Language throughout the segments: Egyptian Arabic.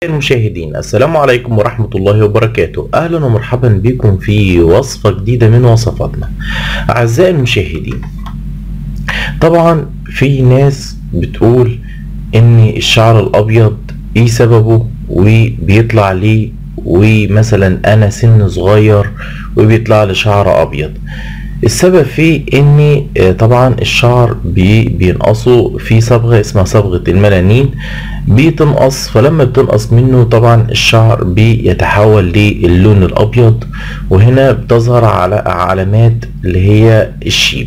المشاهدين السلام عليكم ورحمة الله وبركاته أهلا ومرحبا بكم في وصفة جديدة من وصفاتنا أعزائي المشاهدين طبعا في ناس بتقول إن الشعر الأبيض إيه سببه وبيطلع ليه ومثلا أنا سن صغير وبيطلع لي شعر أبيض السبب فيه ان آه، طبعا الشعر بي بينقصه في صبغه اسمها صبغه الميلانين بتنقص فلما بتنقص منه طبعا الشعر بيتحول للون الابيض وهنا بتظهر على علامات اللي هي الشيب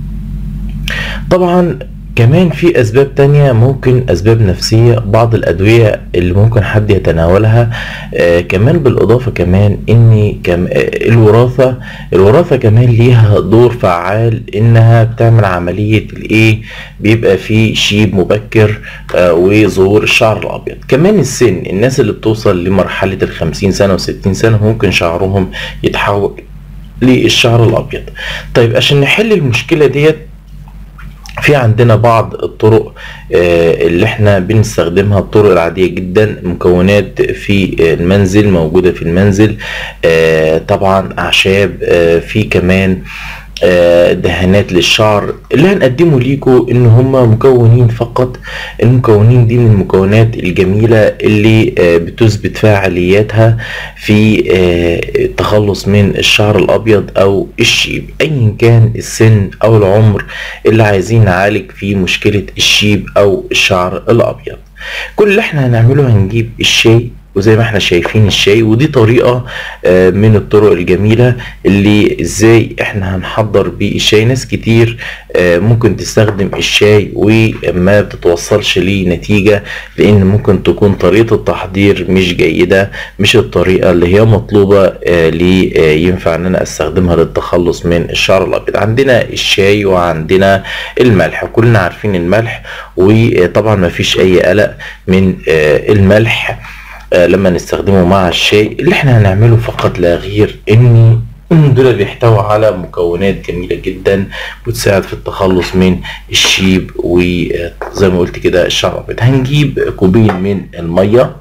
طبعا كمان في اسباب تانية ممكن اسباب نفسية بعض الادوية اللي ممكن حد يتناولها آه كمان بالاضافة كمان ان كم آه الوراثة الوراثة كمان ليها دور فعال انها بتعمل عملية الايه بيبقى في شيب مبكر آه وظهور الشعر الابيض كمان السن الناس اللي بتوصل لمرحلة الخمسين سنة وستين سنة ممكن شعرهم يتحول للشعر الابيض طيب عشان نحل المشكلة ديت في عندنا بعض الطرق آه، اللي احنا بنستخدمها الطرق العادية جدا مكونات في المنزل موجودة في المنزل آه، طبعا اعشاب آه، في كمان آه، دهانات للشعر اللي هنقدمه ليكم ان هما مكونين فقط المكونين دي من المكونات الجميلة اللي آه، بتثبت فعالياتها في آه، التخلص من الشعر الابيض او الشيب ايا كان السن او العمر اللي عايزين نعالج فيه مشكلة الشيب او الشعر الابيض كل اللي احنا هنعمله هنجيب الشاي وزي ما احنا شايفين الشاي ودي طريقة آه، من الطرق الجميلة اللي ازاي احنا هنحضر بيه الشاي ناس كتير آه، ممكن تستخدم الشاي وما بتتوصلش لنتيجة لان ممكن تكون طريقة التحضير مش جيدة مش الطريقة اللي هي مطلوبة آه، لي آه، ينفع ان انا استخدمها للتخلص من الشعر الابيض عندنا الشاي وعندنا الملح كلنا عارفين الملح وطبعا ما فيش اي قلق من آه، الملح آه، لما نستخدمه مع الشاي اللي احنا هنعمله فقط لا غير ان دول بيحتوي على مكونات جميلة جدا بتساعد في التخلص من الشيب وزي ما قلت كده الشعر الابيض هنجيب كوبين من المية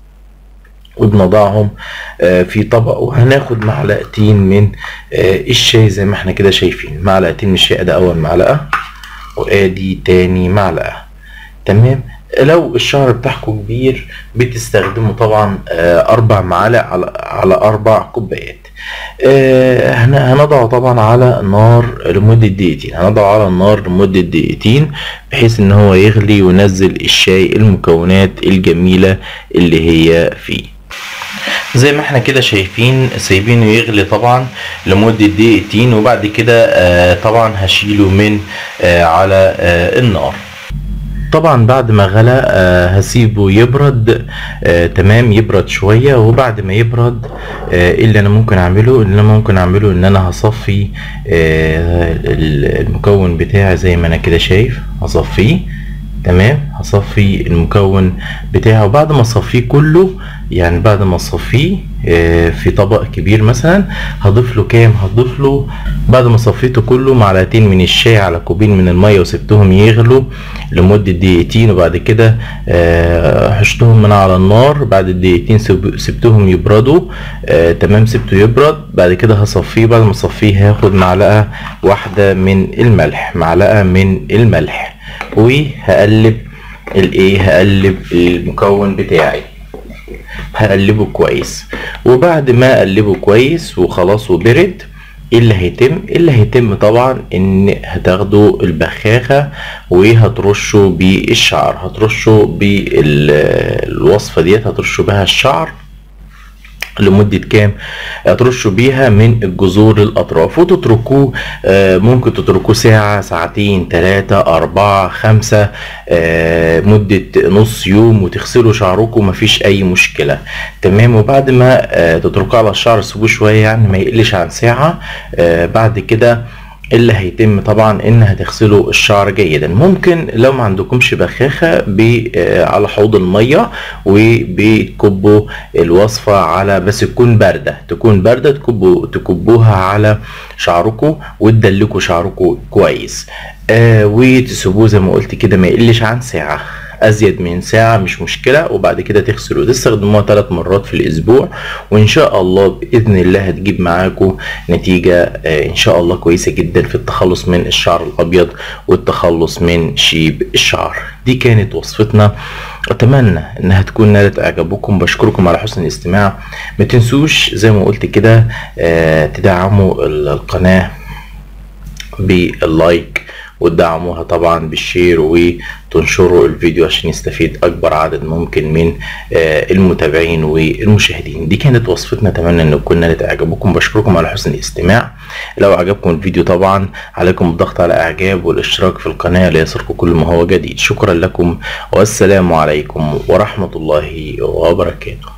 وبنضعهم آه، في طبق وهناخد معلقتين من آه، الشاي زي ما احنا كده شايفين معلقتين من الشاي ده اول معلقة وادي تاني معلقة تمام لو الشعر بتاعكم كبير بتستخدموا طبعا آه، اربع معالق على على اربع كوبايات آه، هن- هنضعه طبعا على نار لمدة دقيقتين هنضعه على النار لمدة دقيقتين بحيث ان هو يغلي وينزل الشاي المكونات الجميلة اللي هي فيه زي ما احنا كده شايفين سايبينه يغلي طبعا لمدة دقيقتين وبعد كده آه، طبعا هشيله من آه، على آه، النار طبعا بعد ما غلى آه، هسيبه يبرد آه، تمام يبرد شوية وبعد ما يبرد آه، ايه اللي انا ممكن اعمله اللي انا ممكن اعمله ان انا هصفي آه، ال- المكون بتاعي زي ما انا كده شايف هصفيه تمام هصفي المكون بتاعه بعد ما اصفيه كله يعني بعد ما اصفيه آه، في طبق كبير مثلا هضيف له كام هضيف له بعد ما صفيته كله معلقتين من الشاي على كوبين من الميه وسبتهم يغلوا لمدة دقيقتين وبعد كده آه، حشتهم من على النار بعد الدقيقتين سب- سبتهم يبردوا آه، تمام سبته يبرد بعد كده هصفيه بعد ما اصفيه هاخد معلقة واحدة من الملح معلقة من الملح وهقلب الايه هقلب المكون بتاعي هقلبه كويس وبعد ما اقلبه كويس وخلاص وبرد ايه اللي هيتم إيه اللي هيتم طبعا ان هتاخدوا البخاخة وهترشوا بالشعر هترشوا بالوصفة ديت هترشوا بها الشعر لمدة كام هترشوا بيها من الجذور للأطراف وتتركوه آه، ممكن تتركوه ساعة ساعتين تلاتة أربعة خمسة آه، مدة نص يوم وتغسلوا شعركم مفيش أي مشكلة تمام وبعد ما آه، تتركوه على الشعر سيبوه شوية يعني ما يقلش عن ساعة آه، بعد كده اللي هيتم طبعا ان هتغسلوا الشعر جيدا ممكن لو ما عندكمش بخاخة ب- آه، على حوض المية وبتكبوا الوصفة على بس تكون باردة تكون باردة تكبوا تكبوها على شعركم وتدلكوا شعركم كويس آه وتسيبوه زي ما قلت كده ما يقلش عن ساعة ازيد من ساعة مش مشكلة وبعد كده تغسلوا وتستخدموها ثلاث مرات في الاسبوع وان شاء الله باذن الله هتجيب معاكم نتيجة آه، ان شاء الله كويسة جدا في التخلص من الشعر الابيض والتخلص من شيب الشعر دي كانت وصفتنا اتمنى انها تكون نالت اعجابكم بشكركم على حسن الاستماع ما تنسوش زي ما قلت كده آه، تدعموا ال- القناة باللايك وتدعموها طبعا بالشير وتنشروا الفيديو عشان يستفيد اكبر عدد ممكن من آه، المتابعين والمشاهدين دي كانت وصفتنا اتمنى ان تكون نالت اعجابكم بشكركم على حسن الاستماع لو عجبكم الفيديو طبعا عليكم الضغط على اعجاب والاشتراك في القناه ليصلكم كل ما هو جديد شكرا لكم والسلام عليكم ورحمه الله وبركاته